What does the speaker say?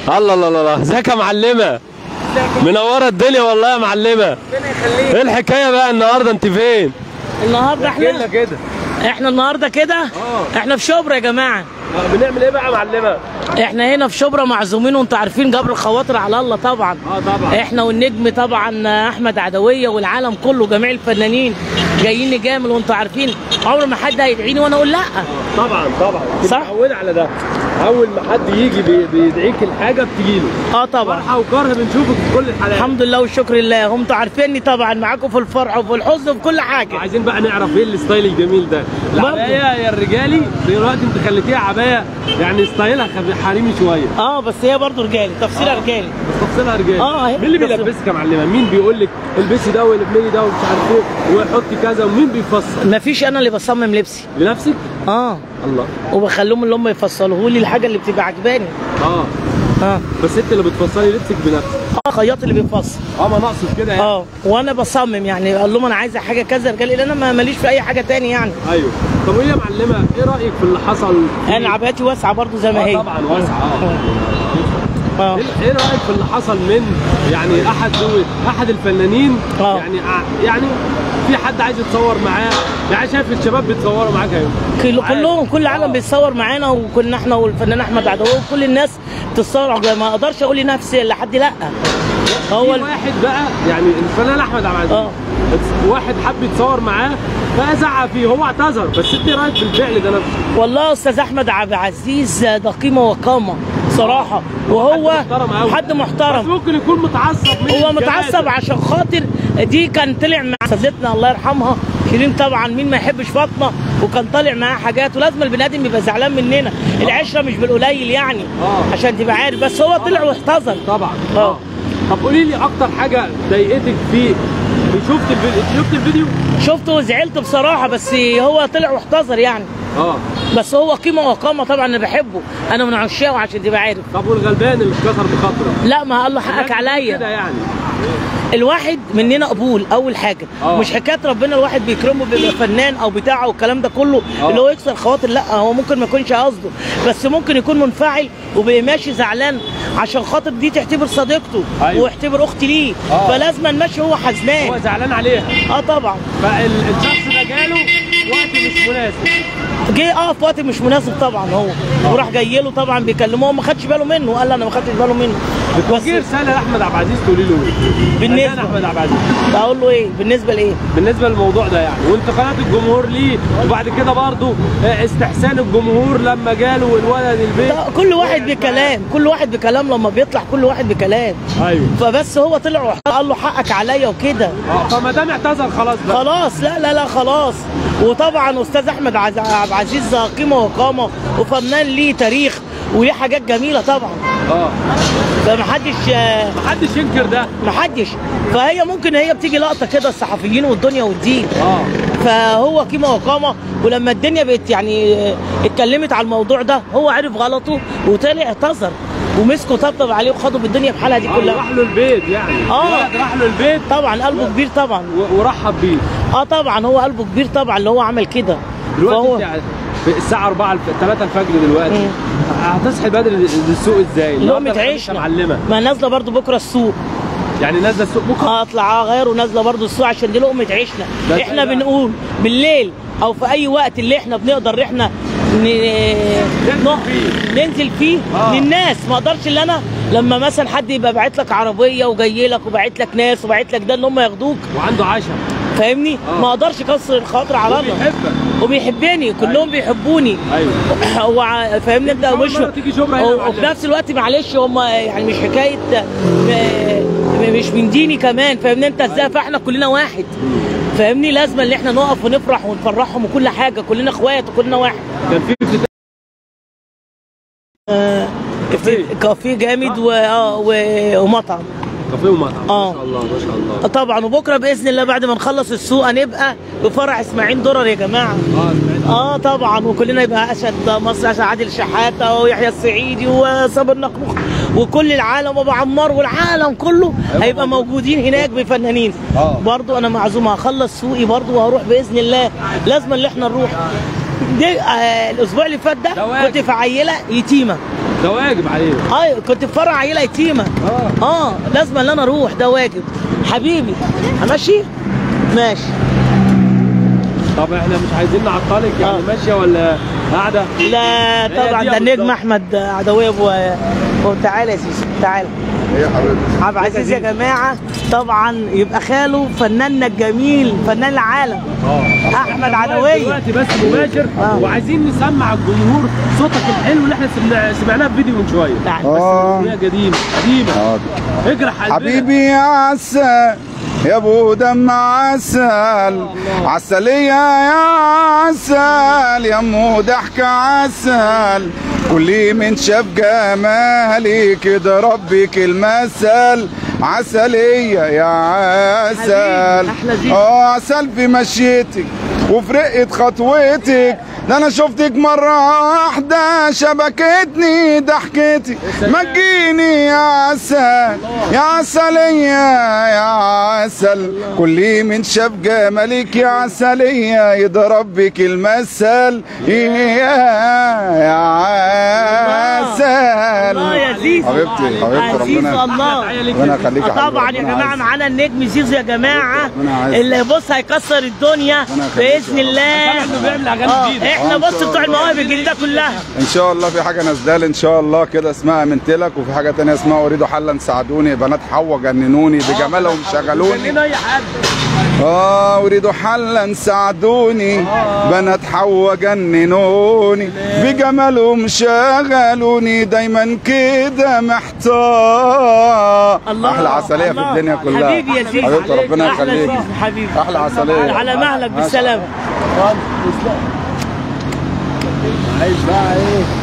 الله الله الله الله. ازيك يا معلمه منوره الدنيا والله يا معلمه ربنا يخليك ايه الحكايه بقى النهارده انت فين النهارده احنا كده احنا النهارده كده اه. احنا في شبرا يا جماعه بنعمل ايه بقى يا معلمه احنا هنا في شبرا معزومين وانتوا عارفين جبر الخواطر على الله طبعا اه طبعا احنا والنجم طبعا احمد عدويه والعالم كله جميع الفنانين جايين نجامل وانتوا عارفين عمر ما حد هيدعيني وانا اقول لا طبعا طبعا صح. متعود على ده اول ما حد يجي بي- بيدعيك الحاجه بتجيله اه طبعا فرحه وكره بنشوفك في كل الحالات الحمد لله والشكر لله هم انتوا عارفيني طبعا معاكم في الفرح وفي الحزن وفي كل حاجه عايزين بقى نعرف ايه الستايل الجميل ده العبايه يا الرجالي دلوقتي انت خليتيها عبايه يعني ستايلها خف- حريمي شويه اه بس هي برضو رجالي تفصيلها رجالي بس تفصيلها رجالي اه، هي مين اللي بس- بيلبسك يا معلمه مين بيقول لك البسي ده والبني ده ومش عارف ايه وحطي كذا ومين بيفصل مفيش انا اللي بصمم لبسي لنفسك اه الله وبخليهم اللي هم يفصلوا لي الحاجه اللي بتبقى عجباني اه اه بس انت اللي بتفصلي لبسك بنفسك اه خياط اللي بيفصل اه ما ناقصك كده يعني اه وانا بصمم يعني اقول لهم انا عايزه حاجه كذا رجالي لان انا ما- ماليش في اي حاجه تاني يعني ايوه طب وايه يا معلمه ايه رايك في اللي حصل في- انا عبايتي واسعه برضو زي ما آه هي طبعا واسعه اه اه ايه إيه رايك في اللي حصل من يعني احد دول احد الفنانين آه. يعني ع- يعني في حد عايز يتصور معاه يعني شايف الشباب بيتصوروا معاك اهو كل عادي. كلهم كل العالم آه. بيتصور معانا وكنا احنا والفنان احمد عدويه وكل الناس بتتصور ما اقدرش اقول لنفسي لحد لا هو في ال- واحد بقى يعني الفنان احمد عبد العزيز آه. واحد حب يتصور معاه فزعق فيه هو اعتذر بس انت إيه رايك في الفعل ده نفسه والله استاذ احمد عبد العزيز ده قيمه وقامه صراحه وهو حد محترم أوي. حد بس محترم ممكن يكون متعصب من هو الجنازة. متعصب عشان خاطر دي كان طلع مع سيدتنا الله يرحمها شيرين طبعا مين ما يحبش فاطمه وكان طالع معاها حاجات ولازم البني ادم يبقى زعلان مننا العشره مش بالقليل يعني آه. عشان تبقى عارف بس هو طلع واحتضن طبعا اه طب قولي لي اكتر حاجه ضايقتك فيه شفت الفيديو شفت الفيديو شفته وزعلت بصراحه بس هو طلع واحتضر يعني اه بس هو قيمه وقامه طبعا انا بحبه انا من عشاقه عشان تبقى عارف طب والغلبان اللي اتكسر بخاطره لا ما قال له حقك كده عليا يعني الواحد مننا قبول اول حاجه آه. مش حكايه ربنا الواحد بيكرمه بيبقى فنان او بتاعه والكلام ده كله آه. اللي هو يكسر خواطر لا هو ممكن ما يكونش قصده بس ممكن يكون منفعل وبقى ماشي زعلان عشان خاطر دي تعتبر صديقته أيوة. واعتبر اختي ليه آه. فلازم ماشي هو هو حزنان زعلان عليها اه طبعا فالشخص ده جاله وقت مش مناسب جه اه في وقت مش مناسب طبعا هو وراح جاي له طبعا بيكلمه هو ما خدش باله منه قال له انا ما خدتش باله منه بتوجهي رساله لاحمد عبد العزيز تقولي له ايه؟ بالنسبة- فنان احمد عبد العزيز بقول له ايه بالنسبه لايه بالنسبه للموضوع ده يعني وانتقادات الجمهور ليه وبعد كده برضه استحسان الجمهور لما جاله الولد البيت ده كل واحد بكلام كل واحد بكلام لما بيطلع كل واحد بكلام ايوه فبس هو طلع واحتضر، قال له حقك عليا وكده اه فما دام اعتذر خلاص بقى خلاص لا لا لا خلاص وطبعا استاذ احمد عز- عبد العزيز قيمه وقامه وفنان ليه تاريخ وليه حاجات جميله طبعا اه فمحدش آه، محدش ينكر ده محدش فهي ممكن هي بتيجي لقطه كده الصحفيين والدنيا والدين اه فهو قيمه وقامه ولما الدنيا بقت يعني آه، اتكلمت على الموضوع ده هو عرف غلطه وطلع اعتذر ومسكوا طبطب عليه وخدوا بالدنيا بحالها دي آه، كلها راح له البيت يعني آه. الولد راح له البيت طبعا قلبه كبير طبعا و- ورحب بيه اه طبعا هو قلبه كبير طبعا اللي هو عمل كده دلوقتي فهو انت في الساعة 4 3 الفجر دلوقتي مم. هتصحي بدري للسوق ازاي؟ لقمة النهاردة عيش لسه معلمة ما نازله برضو بكره السوق يعني نازلة السوق بكرة اطلع اغير ونازله برضو السوق عشان دي لقمه عيشنا ده احنا إزاي بقى؟ بنقول بالليل او في اي وقت اللي احنا بنقدر احنا ن... ننزل فيه. ننزل فيه آه. للناس ما اقدرش اللي انا لما مثلا حد يبقى باعت لك عربيه وجاي لك وباعت لك ناس وباعت لك ده ان هم ياخدوك وعنده عشاء فاهمني آه. ما اقدرش اكسر الخاطر على الله بيحبك وبيحبني كلهم بيحبوني ايوه هو ع- فاهمني انت أول مش مرة تيجي شبرا هنا و- معلم. وفي نفس الوقت معلش هم يعني مش حكايه م- مش من ديني كمان فاهمني انت ازاي فاحنا كلنا واحد فاهمني لازم ان احنا نقف ونفرح ونفرحهم وكل حاجه كلنا اخوات وكلنا واحد كان في افتتاح آه، كافيه. كافيه جامد و- آه، و- ومطعم كافيه ومطعم آه. ما شاء الله ما شاء الله طبعا وبكره باذن الله بعد ما نخلص السوق هنبقى بفرح اسماعيل درر يا جماعه اه سمعت اه طبعا وكلنا يبقى اسد مصر اسد عادل شحاته ويحيى السعيدي وصابر نقمخ وكل العالم وابو عمار والعالم كله هيبقى موجودين هناك بفنانين آه. برضو انا معزوم هخلص سوقي برضو وهروح باذن الله لازم اللي احنا نروح دي آه الاسبوع اللي فات ده ده واجب. كنت في عيله يتيمه ده واجب علينا اه كنت في فرع عيله يتيمه اه اه لازم ان انا اروح ده واجب حبيبي همشي ماشي طب احنا مش عايزين نعطلك يعني آه. ماشيه ولا قاعده لا طبعا دي ده بالظبط. النجم احمد عدويه ابو أبو- تعالى يا سيسي تعالى ايه يا حبيبتي عبد العزيز يا جماعه طبعا يبقى خاله فناننا الجميل فنان العالم اه احمد عدويه دلوقتي بس مباشر آه. وعايزين نسمع الجمهور صوتك الحلو اللي احنا سمع- سمعناه في فيديو من شويه تعال. اه هي قديمه قديمه حاضر. اجرح قلبنا. حبيبي يا عسل يا ابو دم عسل عسلية يا عسل يا امو ضحكة عسل كل من شاف جمالك ربك المثل عسلية يا عسل حبيبي، أحلى زيت. اه عسل في مشيتك وفي رقة خطوتك ده انا شفتك مرة واحدة شبكتني ضحكتي مجيني يا عسل يا عسلية يا عسل كل من شاف جمالك يا عسلية يضرب بك المثل يا يا عسل الله يا زيزو حبيبتي حبيبتي عزيز ربنا الله ربنا يخليك يا آه طبعا حبيبي، يا ربنا جماعه يعزك. معانا النجم زيزو يا جماعه ربنا يعزك. اللي بص هيكسر الدنيا ربنا يخليك باذن يا رب. الله سامع إنه بيعمل أغاني آه، جديدة. احنا آه، إن بص شاء بتوع الله. المواهب الجديده كلها ان شاء الله في حاجه نازله ان شاء الله كده اسمها منتلك وفي حاجه تانية اسمها اريد حلا ساعدوني بنات حوا جننوني بجمالهم شغلوني خلينا اي حد اه اريد حلا ساعدوني بنات حوا جننوني بجمالهم شغلوني دايما كده محتار الله احلى عسليه في الله. الدنيا كلها حبيبي يا زيزو حبيبتي ربنا أحلى يخليك زيزو حبيبي احلى عسليه على مهلك بالسلامه عايش بقى ايه